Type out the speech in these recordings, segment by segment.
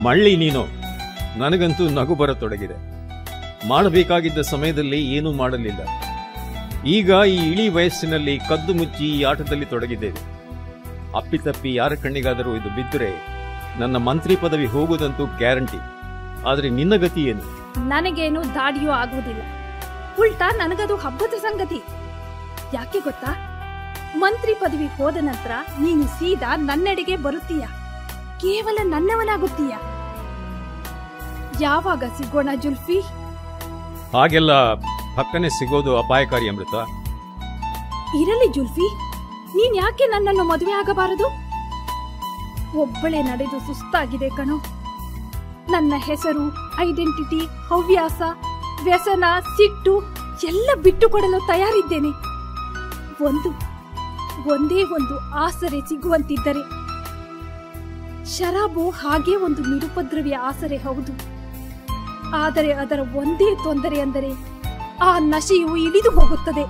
ಮಳ್ಳಿ ನೀನು ನನಗಂತೂ ನಗು ಬರತೊಡಗಿದೆ ಮಾಡಬೇಕಾಗಿದ್ದ ಸಮಯದಲ್ಲಿ ಏನೂ ಮಾಡಲಿಲ್ಲ ಈಗ ಈ ಇಳಿ ವಯಸ್ಸಿನಲ್ಲಿ ಕದ್ದು ಮುಚ್ಚಿ ಈ ಆಟದಲ್ಲಿ ತೊಡಗಿದ್ದೇವೆ ಅಪ್ಪಿತಪ್ಪಿ ಯಾರ ಕಣ್ಣಿಗಾದರೂ ಇದು ಬಿದ್ದರೆ ನನ್ನ ಮಂತ್ರಿ ಪದವಿ ಹೋಗುವುದಂತೂ ಗ್ಯಾರಂಟಿ ಆದರೆ ನಿನ್ನ ಗತಿ ಏನು ನನಗೇನು ದಾಡಿಯೂ ಆಗುವುದಿಲ್ಲ ಉಲ್ಟಾ ನನಗದು ಹಬ್ಬದ ಸಂಗತಿ ಯಾಕೆ ಗೊತ್ತಾ ಮಂತ್ರಿ ಪದವಿ ಹೋದ ನಂತರ ನೀನು ಸೀದಾ ನನ್ನೆಡೆಗೆ ಬರುತ್ತೀಯ ಕೇವಲ ನನ್ನವನಾಗುತ್ತೀಯ ಯಾವಾಗ ಸಿಗೋಣ ಜುಲ್ಫಿ ಹಾಗೆಲ್ಲ ಪಕ್ಕನೆ ಸಿಗೋದು ಅಪಾಯಕಾರಿ ಅಮೃತ ಇರಲಿ ಜುಲ್ಫಿ ನೀನ್ ಯಾಕೆ ನನ್ನನ್ನು ಮದುವೆ ಆಗಬಾರದು ಒಬ್ಬಳೇ ನಡೆದು ಸುಸ್ತಾಗಿದೆ ಕಣೋ ನನ್ನ ಹೆಸರು ಐಡೆಂಟಿಟಿ ಹವ್ಯಾಸ ವ್ಯಸನ ಸಿಟ್ಟು ಎಲ್ಲ ಬಿಟ್ಟು ಕೊಡಲು ತಯಾರಿದ್ದೇನೆ ಒಂದು ಒಂದೇ ಒಂದು ಆಸರೆ ಸಿಗುವಂತಿದ್ದರೆ ಶರಾಬು ಹಾಗೆ ಒಂದು ನಿರುಪದ್ರವಿಯ ಆಸರೆ ಹೌದು ಆದರೆ ಅದರ ಒಂದೇ ತೊಂದರೆ ಅಂದರೆ ಆ ನಶೆಯು ಇಳಿದು ಹೋಗುತ್ತದೆ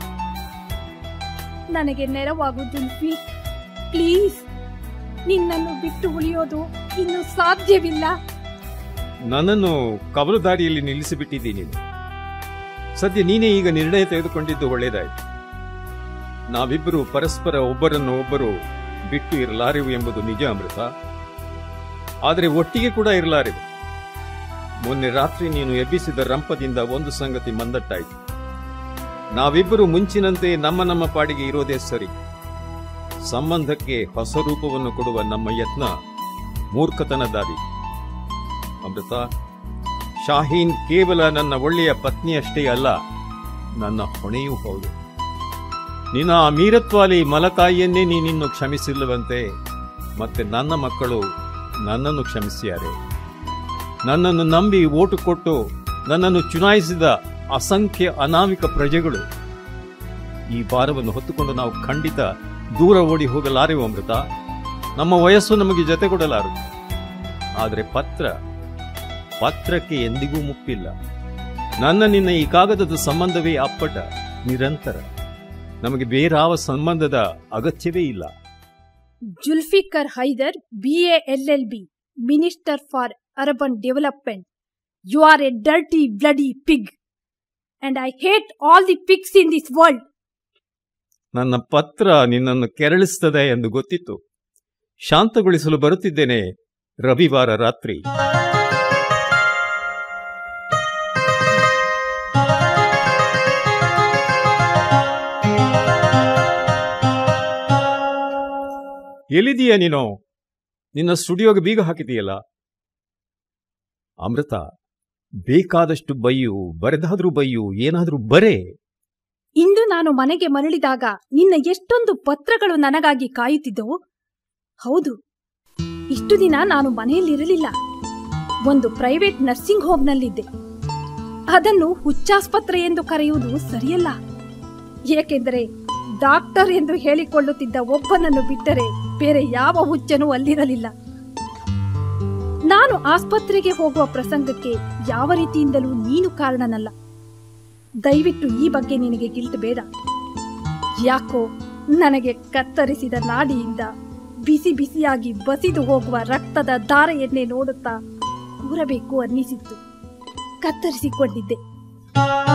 ನನಗೆ ನೆರವಾಗು ಜುಲ್ಫಿ ಪ್ಲೀಸ್ ನಿನ್ನನ್ನು ಬಿಟ್ಟು ಉಳಿಯೋದು ಇನ್ನು ಸಾಧ್ಯವಿಲ್ಲ ನನ್ನನ್ನು ಕವಲು ದಾರಿಯಲ್ಲಿ ನಿಲ್ಲಿಸಿಬಿಟ್ಟಿದ್ದೀನಿ ಸದ್ಯ ನೀನೇ ಈಗ ನಿರ್ಣಯ ತೆಗೆದುಕೊಂಡಿದ್ದು ಒಳ್ಳೆಯದಾಯಿತು ನಾವಿಬ್ಬರು ಪರಸ್ಪರ ಒಬ್ಬರನ್ನು ಒಬ್ಬರು ಬಿಟ್ಟು ಇರಲಾರೆವು ಎಂಬುದು ನಿಜ ಅಮೃತ ಆದರೆ ಒಟ್ಟಿಗೆ ಕೂಡ ಇರಲಾರೆವು ಮೊನ್ನೆ ರಾತ್ರಿ ನೀನು ಎಬ್ಬಿಸಿದ ರಂಪದಿಂದ ಒಂದು ಸಂಗತಿ ಮಂದಟ್ಟಾಯಿತು ನಾವಿಬ್ಬರು ಮುಂಚಿನಂತೆ ನಮ್ಮ ನಮ್ಮ ಪಾಡಿಗೆ ಇರೋದೇ ಸರಿ ಸಂಬಂಧಕ್ಕೆ ಹೊಸ ರೂಪವನ್ನು ಕೊಡುವ ನಮ್ಮ ಯತ್ನ ಮೂರ್ಖತನದಾದಿ ಅಮೃತ ಶಾಹೀನ್ ಕೇವಲ ನನ್ನ ಒಳ್ಳೆಯ ಪತ್ನಿಯಷ್ಟೇ ಅಲ್ಲ ನನ್ನ ಹೊಣೆಯೂ ಹೌದು ನಿನ್ನ ಆ ಮೀರತ್ವಾಲಿ ಮಲತಾಯಿಯನ್ನೇ ನೀನಿನ್ನು ಕ್ಷಮಿಸಿಲ್ಲವಂತೆ ಮತ್ತೆ ನನ್ನ ಮಕ್ಕಳು ನನ್ನನ್ನು ಕ್ಷಮಿಸಿಯಾರೆ ನನ್ನನ್ನು ನಂಬಿ ಓಟು ಕೊಟ್ಟು ನನ್ನನ್ನು ಚುನಾಯಿಸಿದ ಅಸಂಖ್ಯ ಅನಾಮಿಕ ಪ್ರಜೆಗಳು ಈ ಭಾರವನ್ನು ಹೊತ್ತುಕೊಂಡು ನಾವು ಖಂಡಿತ ದೂರ ಓಡಿ ಹೋಗಲಾರೆವು ಅಮೃತ ನಮ್ಮ ವಯಸ್ಸು ನಮಗೆ ಜೊತೆ ಕೊಡಲಾರದು ಆದರೆ ಪತ್ರ ಪತ್ರಕ್ಕೆ ಎಂದಿಗೂ ಮುಪ್ಪಿಲ್ಲ ನನ್ನ ನಿನ್ನ ಈ ಕಾಗದದ ಸಂಬಂಧವೇ ಅಪ್ಪಟ ನಿರಂತರ ನಮಗೆ ಬೇರಾವ ಸಂಬಂಧದ ಅಗತ್ಯವೇ ಇಲ್ಲ Zulfikar Haider B A L L B minister for urban development you are a dirty bloody pig and I hate all the pigs in this world ನನ್ನ ಪತ್ರ ನಿನ್ನನ್ನು ಕೆರಳಿಸ್ತದೆ ಎಂದು ಗೊತ್ತಿತ್ತು ಶಾಂತಗೊಳಿಸಲು ಬರುತ್ತಿದ್ದೇನೆ ರವಿವಾರ ರಾತ್ರಿ ಎಲ್ಲಿದೀಯ ನೀನು ನಿನ್ನ ಸ್ಟುಡಿಯೋಗೆ ಬೀಗ ಹಾಕಿದೀಯಲ್ಲ ಅಮೃತ ಬೇಕಾದಷ್ಟು ಬೈಯು ಬರೆದಾದ್ರೂ ಬೈಯು ಏನಾದ್ರೂ ಬರೇ ಇಂದು ನಾನು ಮನೆಗೆ ಮರಳಿದಾಗ ನಿನ್ನ ಎಷ್ಟೊಂದು ಪತ್ರಗಳು ನನಗಾಗಿ ಕಾಯುತ್ತಿದ್ದವು ಹೌದು ಇಷ್ಟು ದಿನ ನಾನು ಮನೆಯಲ್ಲಿರಲಿಲ್ಲ ಒಂದು ಪ್ರೈವೇಟ್ ನರ್ಸಿಂಗ್ ಹೋಮ್ನಲ್ಲಿದ್ದೆ ಅದನ್ನು ಹುಚ್ಚಾಸ್ಪತ್ರೆ ಎಂದು ಕರೆಯುವುದು ಸರಿಯಲ್ಲ ಏಕೆಂದರೆ ಡಾಕ್ಟರ್ ಎಂದು ಹೇಳಿಕೊಳ್ಳುತ್ತಿದ್ದ ಒಬ್ಬನನ್ನು ಬಿಟ್ಟರೆ ಬೇರೆ ಯಾವ ಹುಚ್ಚನೂ ಅಲ್ಲಿರಲಿಲ್ಲ ನಾನು ಆಸ್ಪತ್ರೆಗೆ ಹೋಗುವ ಪ್ರಸಂಗಕ್ಕೆ ಯಾವ ರೀತಿಯಿಂದಲೂ ನೀನು ಕಾರಣನಲ್ಲ ದಯವಿಟ್ಟು ಈ ಬಗ್ಗೆ ನಿನಗೆ ಗಿಲ್ಟ್ ಬೇಡ ಯಾಕೋ ನನಗೆ ಕತ್ತರಿಸಿದ ನಾಡಿಯಿಂದ ಬಿಸಿ ಬಿಸಿಯಾಗಿ ಬಸಿದು ಹೋಗುವ ರಕ್ತದ ಧಾರೆಯನ್ನೇ ನೋಡುತ್ತಾ ಕೂರಬೇಕು ಅನ್ನಿಸಿತ್ತು ಕತ್ತರಿಸಿಕೊಂಡಿದ್ದೆ